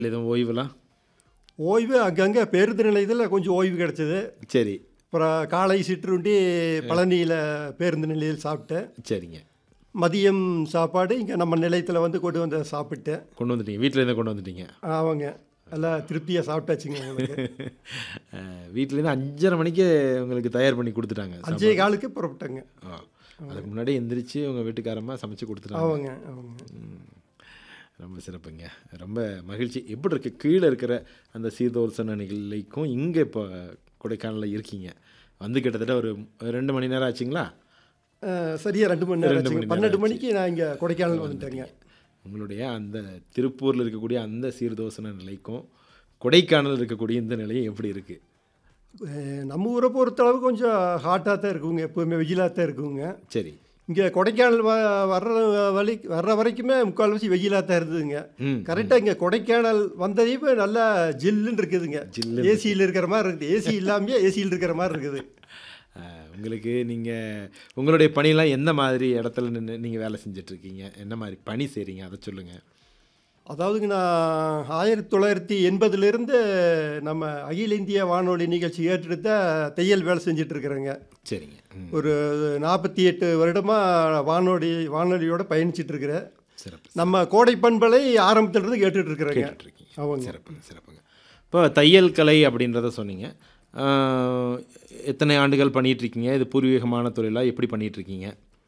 எதுவும் ஓய்வுலாம் ஓய்வு அங்கங்கே பேருந்து நிலையத்தில் கொஞ்சம் ஓய்வு கிடச்சிது சரி அப்புறம் காலை சிற்றுண்டி பழனியில் பேருந்து நிலையில் சாப்பிட்டேன் சரிங்க மதியம் சாப்பாடு இங்கே நம்ம நிலையத்தில் வந்து கொண்டு வந்து சாப்பிட்டேன் கொண்டு வந்துட்டீங்க வீட்டிலேருந்து கொண்டு வந்துட்டீங்க அவங்க எல்லாம் திருப்தியாக சாப்பிட்டாச்சுங்க எங்களுக்கு அஹ், வீட்டிலேருந்து அஞ்சரை மணிக்கு உங்களுக்கு தயார் பண்ணி கொடுத்துட்டாங்க அஞ்சே காலுக்கு புறப்பட்டேங்க ஆ. அதுக்கு முன்னாடி எந்திரிச்சு உங்கள் வீட்டுக்காரமாக சமைச்சு கொடுத்துட்டாங்க அவங்க அவங்க ரொம்ப சிறப்புங்க ரொம்ப மகிழ்ச்சி எப்படி இருக்கு கீழே இருக்கிற அந்த சீதோர்சன நிலைக்கும் இங்கே இப்போ கொடைக்கானலில் இருக்கீங்க வந்து கிட்டத்தட்ட ஒரு ரெண்டு மணி நேரம் ஆச்சுங்களா அஹ், சரியா ரெண்டு மணி நேரம் ரெண்டு ஆச்சுங்க மணி நேரம் பன்னெண்டு மணிக்கு நான் இங்கே கொடைக்கானல் வந்துட்டேங்க உங்களுடைய அந்த திருப்பூரில் இருக்கக்கூடிய அந்த சீர்தோசன நிலைக்கும் கொடைக்கானல் இருக்கக்கூடிய இந்த நிலையும் எப்படி இருக்குது அஹ், நம்ம ஊரை பொறுத்தளவு கொஞ்சம் ஹாட்டாக தான் இருக்குங்க எப்போவுமே வெயிலாக தான் இருக்குங்க சரி இங்கே கொடைக்கானல் வ வர்ற வழி வர்ற வரைக்குமே முக்கால்வாசி வெயிலாக தான் இருந்ததுங்க ம் கரெக்டாக இங்கே கொடைக்கானல் வந்ததையும் நல்லா ஜில்லுன்னு இருக்குதுங்க ஜில்லுன்னு ஏசியில் இருக்கிற மாதிரி இருக்குது ஏசி இல்லாமையே ஏசியில் இருக்கிற மாதிரி இருக்குது அஹ், உங்களுக்கு நீங்கள் உங்களுடைய பணியெல்லாம் எந்த மாதிரி இடத்துல நின்று நீங்கள் வேலை செஞ்சிட்ருக்கீங்க என்ன மாதிரி பணி செய்கிறீங்க அதை சொல்லுங்கள் அதாவதுங்க நான் ஆயிரத்தி தொள்ளாயிரத்தி எண்பதுலேருந்து நம்ம அகில இந்திய வானொலி நிகழ்ச்சி ஏற்றெடுத்த தையல் வேலை செஞ்சுட்டு இருக்கிறேங்க சரிங்க ம் ஒரு நாற்பத்தி எட்டு வருடமாக வானொலி வானொலியோட பயணிச்சிட்டு இருக்கிறேன் சிறப்பு நம்ம கோடை பண்பலை ஆரம்பத்திலிருந்து கேட்டுட்டு இருக்கிறேங்க கேட்டுட்ருக்கீங்க அவங்க சிறப்புங்க சிறப்புங்க இப்போ தையல் கலை அப்படின்றத சொன்னீங்க ஆஹ், எத்தனை ஆண்டுகள் பண்ணிட்டு இருக்கீங்க இது பூர்வீகமான தொழிலா எப்படி பண்ணிட்டு இருக்கீங்க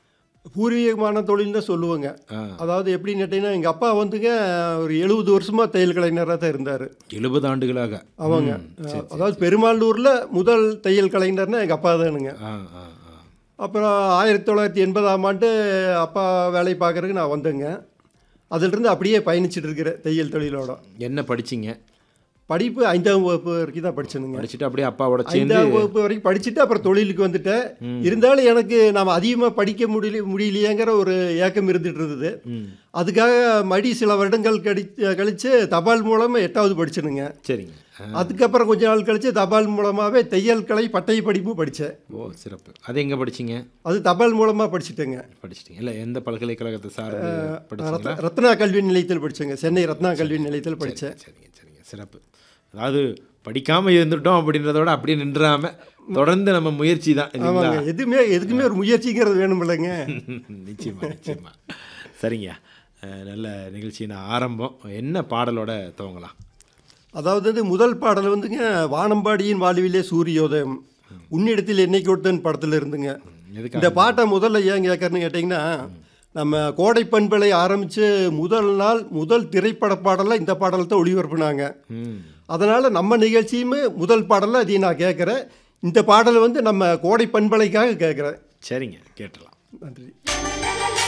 பூர்வீகமான தொழில் தான் சொல்லுவேங்க ஆ. அதாவது எப்படின்னு கேட்டிங்கன்னா எங்கள் அப்பா வந்துங்க ஒரு எழுபது வருஷமாக தையல் கலைஞராக தான் இருந்தார் எழுபது ஆண்டுகளாக அவங்க அதாவது பெருமாளூரில் முதல் தையல் கலைஞர்னா எங்கள் அப்பா தானுங்க ஆ ஆ ஆ அப்புறம் ஆயிரத்தி தொள்ளாயிரத்தி எண்பதாம் ஆண்டு அப்பா வேலை பார்க்குறதுக்கு நான் வந்தேங்க அதிலிருந்து அப்படியே பயணிச்சிட்டு இருக்கிறேன் தையல் தொழிலோட என்ன படிச்சீங்க படிப்பு ஐந்தாம் வகுப்பு வரைக்கும் தான் படிச்சேனுங்க படிச்சுட்டு அப்படியே அப்பாவோட சேர்ந்து ஐந்தாம் வகுப்பு வரைக்கும் படிச்சுட்டு அப்புறம் தொழிலுக்கு வந்துட்டேன் இருந்தாலும் எனக்கு நாம் அதிகமாக படிக்க முடியல முடியலையேங்கிற ஒரு ஏக்கம் இருந்துட்டு இருந்தது ம் அதுக்காக மடி சில வருடங்கள் கடி கழித்து தபால் மூலமாக எட்டாவது படிச்சேனுங்க சரிங்க ஆ, அதுக்கப்புறம் கொஞ்ச நாள் கழித்து தபால் மூலமாகவே தையல் கலை பட்டய படிப்பும் படித்தேன் ஓ சிறப்பு அது எங்கே படிச்சீங்க அது தபால் மூலமாக படிச்சுட்டேங்க படிச்சிட்டீங்க இல்லை எந்த பல்கலைக்கழகத்தை சார்ந்து படிச்சீங்களா ரத்- ரத்னா கல்வி நிலையத்தில் படித்தேங்க சென்னை ரத்னா கல்வி நிலையத்தில் படித்தேன் சரிங்க சரிங்க சிறப்பு அதாவது படிக்காமல் இருந்துட்டோம் அப்படின்றதோட அப்படியே நின்றாம தொடர்ந்து நம்ம முயற்சி தான் இல்லைங்களா ஆமாங்க எதுவுமே எதுக்குமே ஒரு முயற்சிங்கிறது வேணும் இல்லைங்க நிச்சயமா நிச்சயமா சரிங்க அஹ், நல்ல நிகழ்ச்சியின் ஆரம்பம் என்ன பாடலோட துவங்கலாம் அதாவது வந்து முதல் பாடல் வந்துங்க வானம்பாடியின் வாழ்விலே சூரியோதயம் உன்னிடத்தில் என்னை கொடுத்தன் படத்தில் இருந்துங்க எதுக்கு இந்த பாட்டை முதல்ல ஏன் கேட்கறன்னு கேட்டிங்கன்னா நம்ம கோடை பண்பலை ஆரம்பித்து முதல் நாள் முதல் திரைப்பட பாடலில் இந்த பாடலை தான் ஒளிபரப்புனாங்க ம் அதனால் நம்ம நிகழ்ச்சியுமே முதல் பாடலில் இதை நான் கேட்குறேன் இந்த பாடல் வந்து நம்ம கோடை பண்பலைக்காக கேட்குறேன் சரிங்க கேட்டலாம் நன்றி